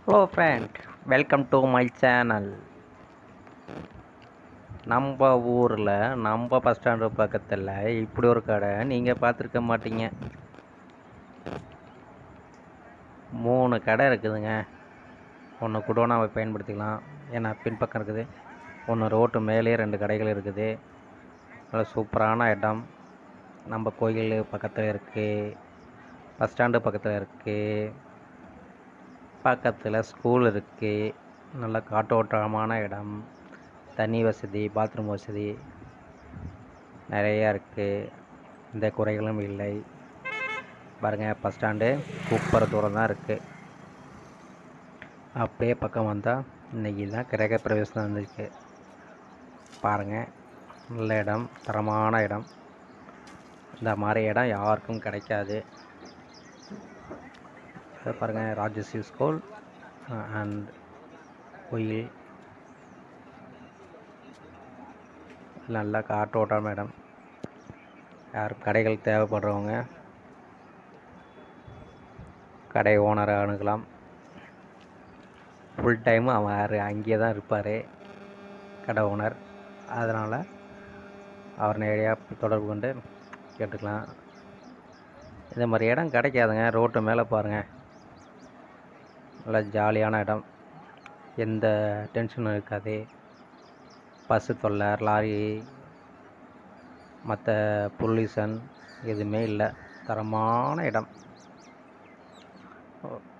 hello friend welcome to my channel நம்ம ஊரில் நம்ம பஸ் ஸ்டாண்டு பக்கத்தில் இப்படி ஒரு கடை நீங்கள் பார்த்துருக்க மாட்டீங்க மூணு கடை இருக்குதுங்க ஒன்று குடோனாவை பயன்படுத்திக்கலாம் ஏன்னா பின்பக்கம் இருக்குது ஒன்று ரோட்டு மேலே ரெண்டு கடைகள் இருக்குது நல்ல சூப்பரான இடம் நம்ம கோயில் பக்கத்தில் இருக்குது பஸ் ஸ்டாண்டு பக்கத்தில் இருக்குது பக்கத்தில் ஸ்கூல் இருக்குது நல்ல காற்றோட்டமான இடம் தண்ணி வசதி பாத்ரூம் வசதி நிறையா இருக்குது எந்த குறைகளும் இல்லை பாருங்கள் பஸ் ஸ்டாண்டு சூப்பர் தூரம் தான் இருக்குது அப்படியே பக்கம் வந்தால் இன்றைக்கி தான் கிரக பிரவேசம் வந்திருக்கு பாருங்கள் நல்ல இடம் தரமான இடம் இந்த மாதிரி இடம் யாருக்கும் கிடைக்காது இதை பாருங்கள் ராஜஸ்ரீ ஸ்கூல் அண்ட் கோயில் நல்ல காற்றோட்டம் இடம் யார் கடைகள் தேவைப்படுறவங்க கடை ஓனரை அணுகலாம் ஃபுல் டைமு அவர் அங்கேயே தான் இருப்பார் கடை ஓனர் அதனால் அவர் நேரடியாக தொடர்பு கொண்டு கேட்டுக்கலாம் இந்த மாதிரி இடம் கிடைக்காதுங்க ரோட்டு மேலே பாருங்கள் நல்ல ஜாலியான இடம் எந்த டென்ஷனும் இருக்காது பஸ்ஸு தொல்லை லாரி மற்ற பொல்யூஷன் எதுவுமே இல்லை தரமான இடம்